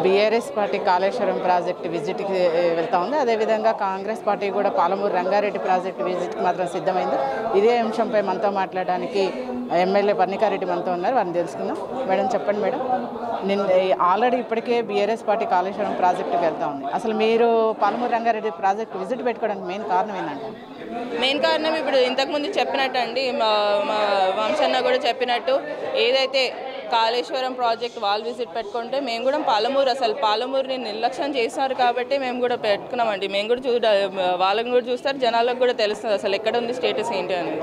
BRS party Kaleshwaram project విజిట్కి వెళ్తా ఉంది అదేవిధంగా కాంగ్రెస్ పార్టీ కూడా పాలమూరు రంగారెడ్డి ప్రాజెక్టు విజిట్కి మాత్రం సిద్ధమైంది ఇదే అంశంపై మనతో మాట్లాడడానికి ఎమ్మెల్యే పర్ణికారెడ్డి మనతో ఉన్నారు వారిని తెలుసుకుందాం మేడం చెప్పండి మేడం నిన్న ఆల్రెడీ ఇప్పటికే బీఆర్ఎస్ పార్టీ కాళేశ్వరం ప్రాజెక్టుకి వెళ్తా ఉంది అసలు మీరు పాలమూరు రంగారెడ్డి ప్రాజెక్టు విజిట్ పెట్టుకోవడానికి మెయిన్ కారణం ఏంటంటే మెయిన్ కారణం ఇప్పుడు ఇంతకుముందు చెప్పినట్టు అండి మా మా వంశన్న కూడా చెప్పినట్టు ఏదైతే కాళేశ్వరం ప్రాజెక్ట్ వాళ్ళు విజిట్ పెట్టుకుంటే మేము కూడా పాలమూరు అసలు పాలమూరుని నిర్లక్ష్యం చేస్తున్నారు కాబట్టి మేము కూడా పెట్టుకున్నామండి మేము కూడా చూడ వాళ్ళని కూడా చూస్తారు జనాలకు కూడా తెలుస్తుంది అసలు ఎక్కడ ఉంది స్టేటస్ ఏంటి అనేది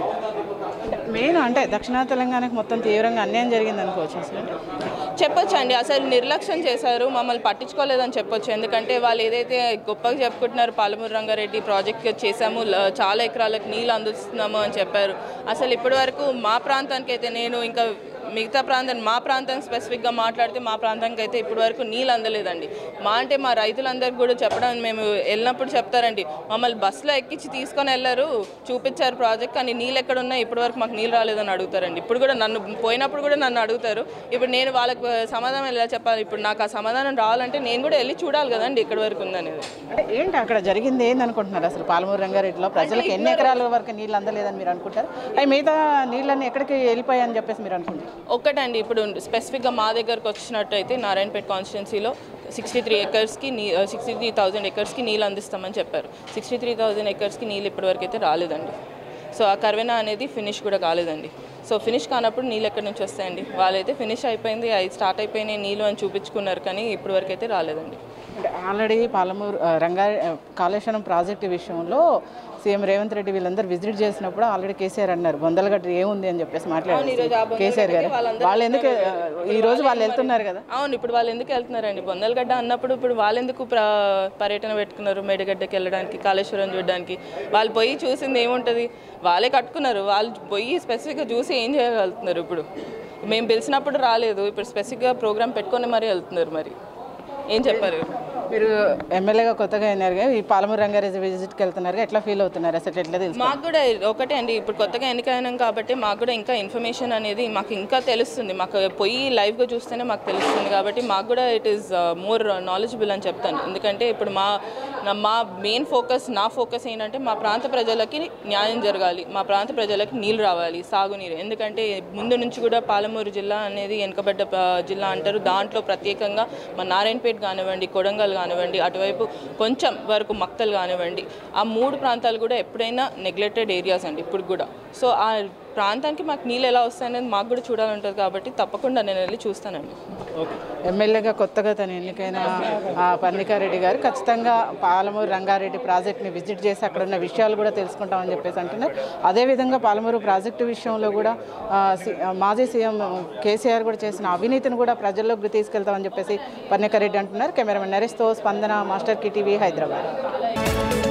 మెయిన్ అంటే దక్షిణ తెలంగాణకు మొత్తం తీవ్రంగా అన్యాయం జరిగింది అనుకోవచ్చు అసలు అంటే చెప్పొచ్చు అండి అసలు నిర్లక్ష్యం చేశారు మమ్మల్ని పట్టించుకోలేదని చెప్పొచ్చు ఎందుకంటే వాళ్ళు ఏదైతే గొప్పగా చెప్పుకుంటున్నారు పాలమూరు రంగారెడ్డి ప్రాజెక్ట్ చేశాము ల- చాలా ఎకరాలకు నీళ్ళు అందిస్తున్నాము అని చెప్పారు అసలు ఇప్పటి వరకు మా ప్రాంతానికి అయితే నేను ఇంకా మిగతా ప్రాంతం మా ప్రాంతం స్పెసిఫిక్గా మాట్లాడితే మా ప్రాంతానికి అయితే ఇప్పటి వరకు నీళ్ళు అందలేదండి మా అంటే మా రైతులందరికీ కూడా చెప్పడం మేము వెళ్ళినప్పుడు చెప్తారండి మమ్మల్ని బస్సులో ఎక్కించి తీసుకొని వెళ్ళారు చూపించారు ప్రాజెక్ట్ కానీ నీళ్ళు ఎక్కడ ఉన్నాయి ఇప్పటి వరకు మాకు నీళ్ళు రాలేదని అడుగుతారండి ఇప్పుడు కూడా నన్ను పోయినప్పుడు కూడా నన్ను అడుగుతారు ఇప్పుడు నేను వాళ్ళకి సమాధానం ఎలా చెప్పాలి ఇప్పుడు నాకు ఆ సమాధానం రావాలంటే నేను కూడా వెళ్ళి చూడాలి కదండి ఎక్కడి వరకు ఉందనేది అంటే ఏంటి అక్కడ జరిగింది ఏంది అనుకుంటున్నారు అసలు పాలమూరు రంగారెడ్డిలో ప్రజలకు ఎన్ని ఎకరాల వరకు నీళ్ళు అందలేదని మీరు అనుకుంటారు అవి మిగతా నీళ్ళన్నీ ఎక్కడికి వెళ్ళిపోయాయని చెప్పేసి మీరు అనుకుంటారు ఒక్కటండి ఇప్పుడు స్పెసిఫిక్గా మా దగ్గరకు వచ్చినట్టయితే నారాయణపేట కాన్స్టిట్యున్సీలో సిక్స్టీ త్రీ ఎకర్స్కి నీ సిక్స్టీ త్రీ థౌజండ్ ఎకర్స్కి నీళ్ళు అందిస్తామని చెప్పారు సిక్స్టీ త్రీ థౌజండ్ ఎకర్స్కి నీళ్ళు ఇప్పటివరకు అయితే రాలేదండి సో ఆ కర్వెనా అనేది ఫినిష్ కూడా కాలేదండి సో ఫినిష్ కానప్పుడు నీళ్ళు ఎక్కడి నుంచి వస్తాయండి వాళ్ళైతే ఫినిష్ అయిపోయింది అవి స్టార్ట్ అయిపోయినాయి నీళ్ళు అని చూపించుకున్నారు కానీ ఇప్పటివరకు అయితే రాలేదండి అంటే ఆల్రెడీ పాలమూరు ఆ, రంగా ఆ, కాళేశ్వరం ప్రాజెక్టు విషయంలో సీఎం రేవంత్ రెడ్డి వీళ్ళందరూ విజిట్ చేసినప్పుడు ఆల్రెడీ కేసీఆర్ అన్నారు బొందలగడ్డ ఏముంది అని చెప్పేసి ఈరోజు ఆ మాట్లాడారు బొందలగడ్డ కేసీఆర్ గారు వాళ్ళందరూ వాళ్ళు ఎందుకు ఆ, ఈ రోజు వాళ్ళు వెళ్తున్నారు కదా అవును ఇప్పుడు వాళ్ళు ఎందుకు వెళ్తున్నారండి బొందలగడ్డ అన్నప్పుడు ఇప్పుడు వాళ్ళు ఎందుకు ప్ర పర్యటన పెట్టుకున్నారు మేడగడ్డకి వెళ్ళడానికి కాళేశ్వరం చూడడానికి వాళ్ళు పోయి చూసింది ఏముంటుంది వాళ్ళే కట్టుకున్నారు వాళ్ళు పోయి స్పెసిఫిక్గా చూసి ఏం చేయగలుగుతున్నారు ఇప్పుడు మేము పిలిచినప్పుడు రాలేదు ఇప్పుడు స్పెసిఫిక్గా ప్రోగ్రామ్ పెట్టుకొని మరీ వెళ్తున్నారు మరి ఏం చెప్పారు మీరు ఎమ్మెల్యేగా కొత్తగా అయినారు కదా, ఈ పాలమూరు రంగారెడ్డి విజిట్కి వెళ్తున్నారు కదా, ఎట్లా ఫీల్ అవుతున్నారు అసలు ఎట్లా తెలుసు మాకు కూడా ఒకటే అండి ఇప్పుడు కొత్తగా ఎన్నికైనాం కాబట్టి మాకు కూడా ఇంకా ఇన్ఫర్మేషన్ అనేది మాకు ఇంకా తెలుస్తుంది మాకు పోయి లైవ్గా చూస్తేనే మాకు తెలుస్తుంది కాబట్టి మాకు కూడా ఇట్ ఈస్ మోర్ నాలెడ్జబుల్ అని చెప్తాను ఎందుకంటే ఇప్పుడు మా నా- మా మెయిన్ ఫోకస్ నా ఫోకస్ ఏంటంటే మా ప్రాంత ప్రజలకి న్యాయం జరగాలి మా ప్రాంత ప్రజలకి నీళ్ళు రావాలి సాగునీరు ఎందుకంటే ముందు నుంచి కూడా పాలమూరు జిల్లా అనేది వెనుకబడ్డ ఆ, జిల్లా అంటారు దాంట్లో ప్రత్యేకంగా మా నారాయణపేట కానివ్వండి కొడంగల్ కానివ్వండి అటువైపు కొంచెం వరకు మక్తలు కానివ్వండి ఆ మూడు ప్రాంతాలు కూడా ఎప్పుడైనా నెగ్లెక్టెడ్ ఏరియాస్ అండి ఇప్పుడు కూడా సో ఆ ప్రాంతానికి మాకు నీళ్ళు ఎలా వస్తాయనేది మాకు కూడా చూడాలంటుంది కాబట్టి తప్పకుండా నేను వెళ్ళి చూస్తానండి ఎమ్మెల్యేగా కొత్తగా తను ఎన్నికైన ఆ, పర్ణికారెడ్డి గారు ఖచ్చితంగా పాలమూరు రంగారెడ్డి ప్రాజెక్ట్ని విజిట్ చేసి అక్కడ ఉన్న విషయాలు కూడా తెలుసుకుంటామని చెప్పేసి అంటున్నారు అదేవిధంగా పాలమూరు ప్రాజెక్టు విషయంలో కూడా ఆ, సి- ఆ, మాజీ సీఎం కేసీఆర్ కూడా చేసిన అవినీతిని కూడా ప్రజల్లోకి తీసుకెళ్తామని చెప్పేసి పర్ణికారెడ్డి అంటున్నారు కెమెరామెన్ నరేష్తో స్పందన మాస్టర్ కి టీవీ హైదరాబాద్